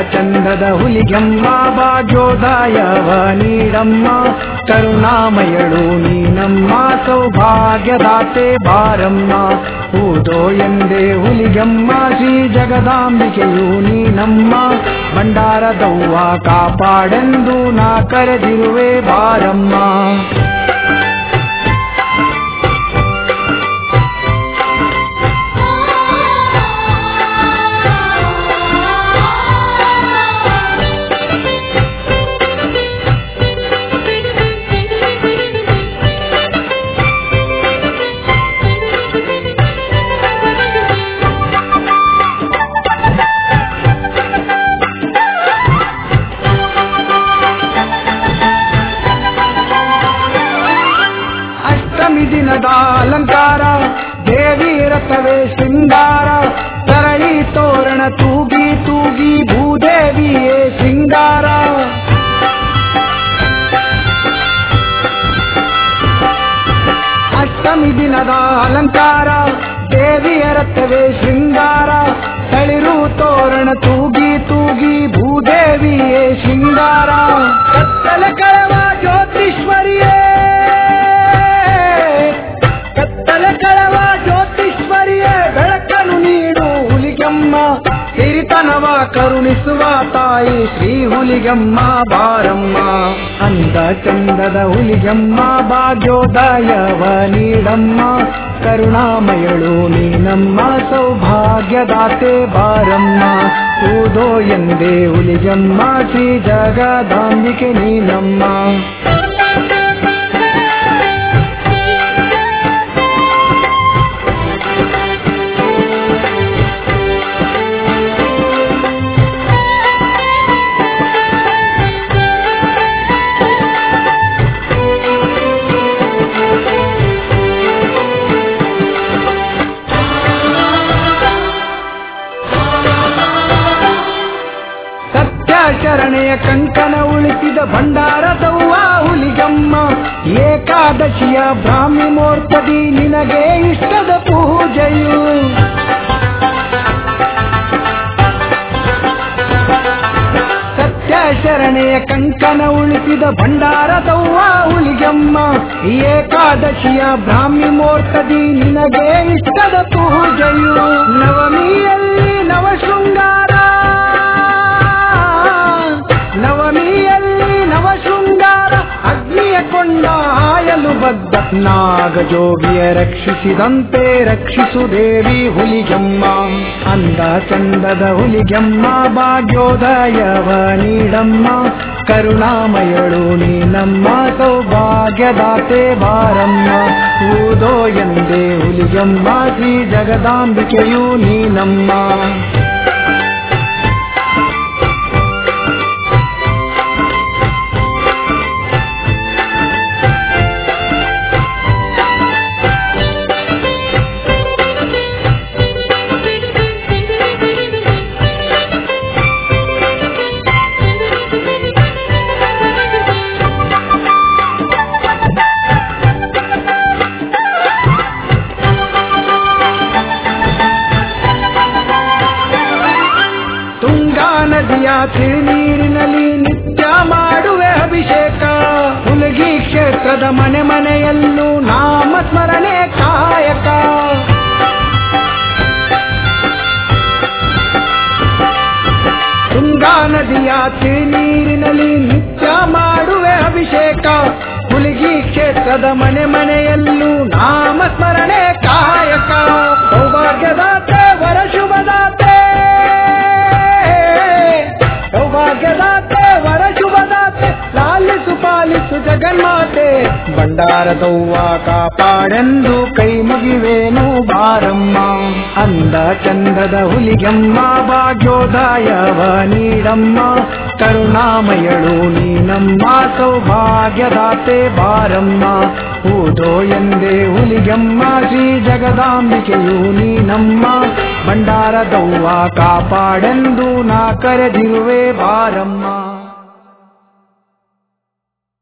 ಚಂದದ ಹುಲಿಗೆಮ್ಮ ಭಾಗ್ಯೋದಯವ ನೀಡಮ್ಮ ಕರುಣಾಮಯಳು ನೀನಮ್ಮ ಸೌಭಾಗ್ಯದಾತೆ ಬಾರಮ್ಮ ಊದೋ ಎಂದೇ ಹುಲಿಗೆಮ್ಮ ಶ್ರೀ ಜಗದಾಂಬಿಕೆಯು ನೀನಮ್ಮ ಭಂಡಾರದವ್ವ ಕಾಪಾಡೆಂದು ನಾ ಕರೆದಿರುವೆ ಬಾರಮ್ಮ ಅಷ್ಟಮಿ ದಿನದ ಅಲಂಕಾರ ದೇವಿ ರಥವೇ ಶೃಂಗಾರ ತರಳಿ ತೋರಣ ತೂಗಿ ತೂಗಿ ಭೂದೇವಿಯೇ ಶೃಂಗಾರ ಅಷ್ಟಮಿ ದಿನದ ಅಲಂಕಾರ ದೇವಿಯ ರಥವೇ ಶೃಂಗಾರ ತಳಿರು ತೋರಣ ತೂಗಿ ತೂಗಿ ಭೂದೇವಿಯೇ ಶೃಂಗಾರ ಕತ್ತಲ ಕಳವ ಜ್ಯೋತಿಷ್ವರಿಯೇ ಕತ್ತಲ ಕಳವ ಜ್ಯೋತಿಷ್ವರಿಯೇ ಬೆಳಕನ್ನು ನೀಡು ಹುಲಿಗಮ್ಮ ಸಿರಿತನವ ಕರುಣಿಸುವ ತಾಯಿ ಶ್ರೀ ಹುಲಿಗಮ್ಮ ಬಾರಮ್ಮ ಅಂದ ಚಂದದ ಹುಲಿಗಮ್ಮ ಭಾಗ್ಯೋದಯವ ನೀಡಮ್ಮ ಕರುಣಾಮಯಳು ನೀನಮ್ಮ ಸೌಭಾಗ್ಯದಾತೆ ಬಾರಮ್ಮ ಊದೋ ಎಂದೇ ಹುಲಿಗಮ್ಮ ಶ್ರೀ ಜಗದಾಂಬಿಕೆ ನೀನಮ್ಮ ಸತ್ಯ ಶರಣೆಯ ಕಂಕಣ ಉಳಿಸಿದ ಭಂಡಾರದವ್ವ ಹುಲಿಗಮ್ಮ ಏಕಾದಶಿಯ ಬ್ರಾಹ್ಮಿ ಮುಹೂರ್ತದಿ ನಿನಗೆ ಇಷ್ಟದ ಪೂಜೆಯು ಸತ್ಯ ಶರಣೆಯ ಕಂಕಣ ಉಳಿಸಿದ ಭಂಡಾರದವ್ವ ಹುಲಿಗಮ್ಮ ಏಕಾದಶಿಯ ಬ್ರಾಹ್ಮಿ ಮುಹೂರ್ತದಿ ನಿನಗೆ ಇಷ್ಟದ ಪೂಜೆಯು ನವಮಿಯಲ್ಲಿ ನವ ಶೃಂಗಾರ ನವಮಿಯಲ್ಲಿ ನವ ಶೃಂಗಾರ ಅಗ್ನಿಯ ಕೊಂಡ ಹಾಯಲು ಬದ್ಧ ನಾಗಜೋಗಿಯ ರಕ್ಷಿಸಿದಂತೆ ರಕ್ಷಿಸು ದೇವಿ ಹುಲಿಗಮ್ಮ ಅಂದ ಚಂದದ ಹುಲಿಗಮ್ಮ ಭಾಗ್ಯೋದಯವ ನೀಡಮ್ಮ ಕರುಣಾಮಯಳು ನೀನಮ್ಮ ಸೌಭಾಗ್ಯದಾತೆ ಬಾರಮ್ಮ ಊದೋ ಎಂದೇ ಹುಲಿಗಮ್ಮ ಶ್ರೀ ಜಗದಾಂಬಿಕೆಯು ನೀನಮ್ಮ ತುಂಗಾ ನದಿಯ ತಿರುನೀರಿನಲ್ಲಿ ನಿತ್ಯ ಮಾಡುವೆ ಅಭಿಷೇಕ ಹುಲಗಿ ಕ್ಷೇತ್ರದ ಮನೆ ಮನೆಯಲ್ಲೂ ನಾಮ ಸ್ಮರಣೆ ಕಾಯಕ ತುಂಗಾ ನದಿಯ ತಿರುನೀರಿನಲ್ಲಿ ನಿತ್ಯ ಮಾಡುವೆ ಅಭಿಷೇಕ ಹುಲಗಿ ಕ್ಷೇತ್ರದ ಮನೆ ಮನೆಯಲ್ಲೂ ನಾಮ ಸ್ಮರಣೆ ಕಾಯಕ ಸೌಭಾಗ್ಯದಾತೆ ವರ ಶುಭದಾತೆ ಸೌಭಾಗ್ಯದಾತೆ ವರ ಶುಭದಾತೆ ಲಾಲಿಸು ಪಾಲಿಸು ಜಗನ್ಮಾತೆ ಭಂಡಾರದವ್ವ ಕಾಪಾಡೆಂದು ಕೈ ಮುಗಿವೇನು ಬಾರಮ್ಮ ಅಂದ ಚಂದದ ಹುಲಿಗಮ್ಮ ಭಾಗ್ಯೋದಯವ ನೀಡಮ್ಮ ಕರುಣಾಮಯಳು ನೀನಮ್ಮ ಸೌಭಾಗ್ಯದಾತೆ ಬಾರಮ್ಮ ಊದೋ ಎಂದೇ ಹುಲಿಗಮ್ಮ ಶ್ರೀ ಜಗದಾಂಬಿಕೆಯು ನೀನಮ್ಮ ಭಂಡಾರದವ್ವ ಕಾಪಾಡೆಂದು ನಾ ಕರೆದಿರುವೆ ಬಾರಮ್ಮ